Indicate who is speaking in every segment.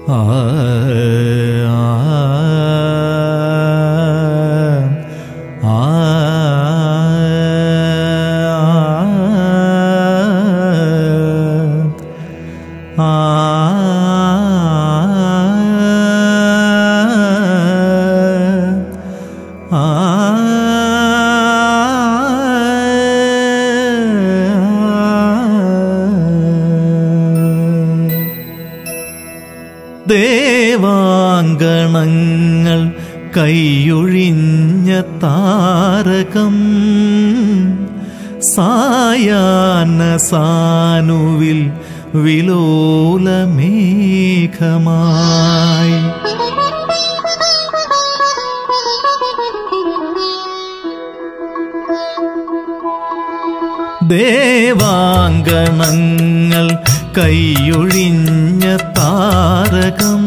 Speaker 1: ആ ആ ദേവാങ്കണങ്ങൾ കൈയൊഴിഞ്ഞ താരകം സായാഹ്ന സാനുവിൽ വിലോലമേഘമായി ദേവാങ്കണങ്ങൾ കൈയൊഴിഞ്ഞ താരകം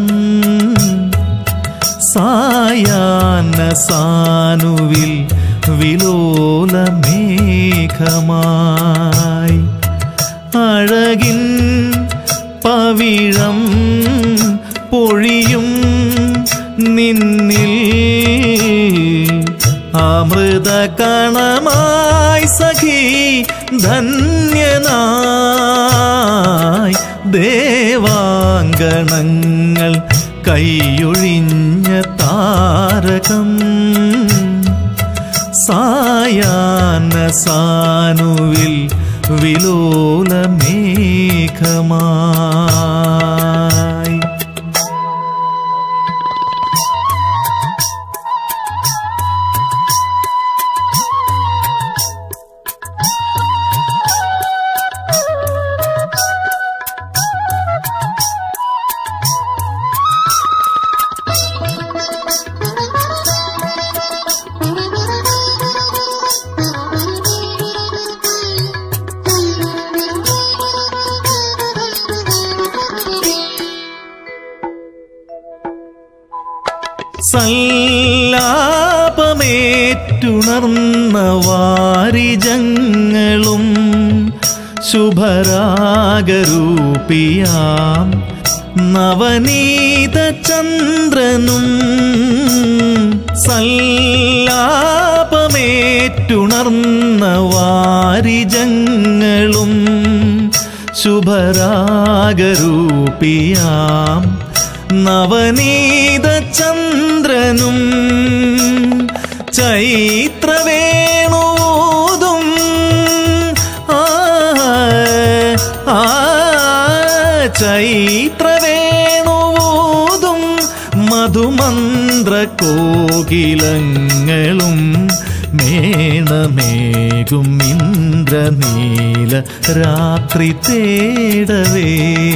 Speaker 1: സായാഹ്ന സാനുവിൽ വിലോലമേഘമായി അഴകിൻ പവിഴം പൊഴിയും നിന്നിൽ അമൃത കണമായി സഖി ധന്യനായി ദേവാങ്കണങ്ങൾ കൈയൊഴിഞ്ഞ താരകം സായാഹ്ന സാനുവിൽ വിലോലമേഘമായി സല്ലാപമേറ്റുണർന്ന വാരിജങ്ങളും ശുഭരാഗരൂപിയാം നവനീത ചന്ദ്രനും സല്ലാപമേറ്റുണർന്ന വാരിജങ്ങളും ശുഭരാഗരൂപിയാം നവനീത ചന്ദ്രനും ചൈത്രവേണൂതും ആ ആ ചൈത്രവേണൂതും മധുമന്ത്ര കോകിലങ്ങളും മേണമേകും ഇന്ദ്രനീല രാത്രി തേടവേ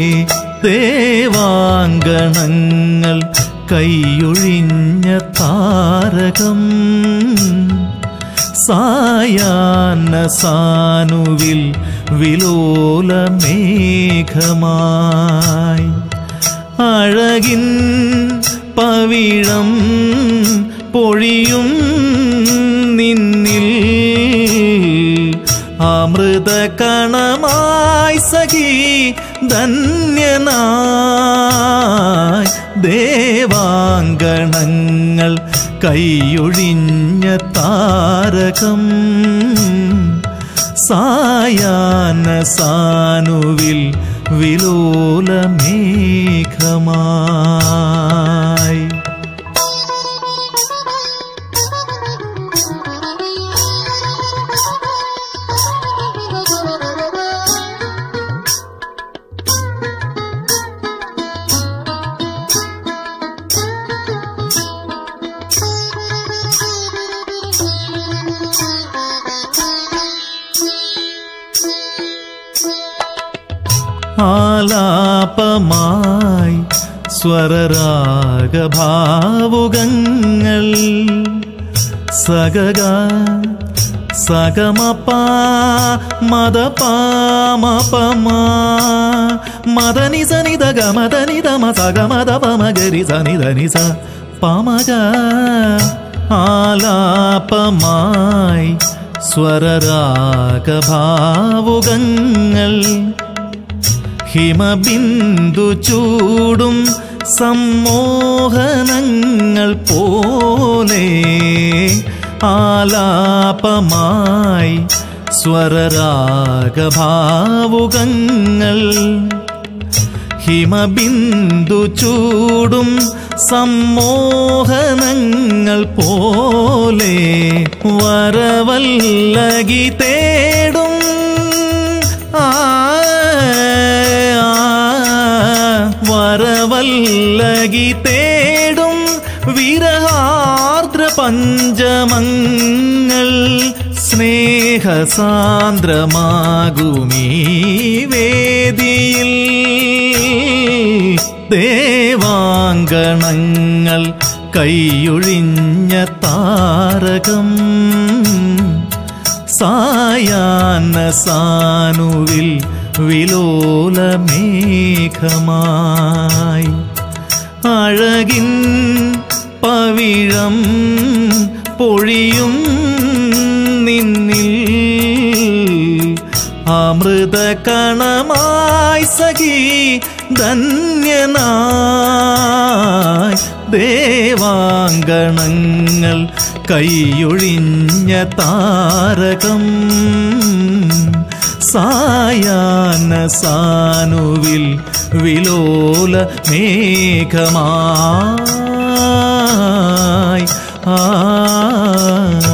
Speaker 1: ദേവാങ്കണങ്ങൾ കൈയൊഴിഞ്ഞ താരകം സായാഹ്ന സാനുവിൽ വിലോലമേഘമായി അഴകിൻ പവിഴം പൊഴിയും നിന്നിൽ അമൃത കണമായി സഖി ധന്യനായി ദേവാങ്കണങ്ങൾ കൈയൊഴിഞ്ഞ താരകം സായാഹ്ന സാനുവിൽ വിലോലമേഘമായി ആലാപമായി സ്വരരാഗഭാവുകങ്ങൾ സഗഗ സഗമപ മദപാമപമാ മദനി സനിത ഗമദനി തമ സഗമദ പമഗരി സനിധനി സ പമഗ ആലാപമായി സ്വരരാഗഭാവുകങ്ങൾ ഹിമബിന്ദു ചൂടും സമ്മോഹനങ്ങൾ പോലെ ആലാപമായി സ്വരരാഗഭാവുകങ്ങൾ ഹിമബിന്ദു ചൂടും സമ്മോഹനങ്ങൾ പോലെ വരവല്ലകി തേടും ആ വരവല്ലകി തേടും വിരഹാർദ്ര പഞ്ചമങ്ങൾ സ്നേഹസാന്ദ്രമാകുമീ വേദിയിൽ ദേവാങ്കണങ്ങൾ കൈയൊഴിഞ്ഞ താരകം സായാഹ്ന സാനുവിൽ വിലോലമേഘമായി അഴകിൻ പവിഴം പൊഴിയും നിന്നിൽ അമൃത കണമായി സഖി ധന്യനായി ദേവാങ്കണങ്ങൾ കൈയൊഴിഞ്ഞ താരകം സായാഹ്ന സാനുവിൽ വിലോല മേഘമായി ആ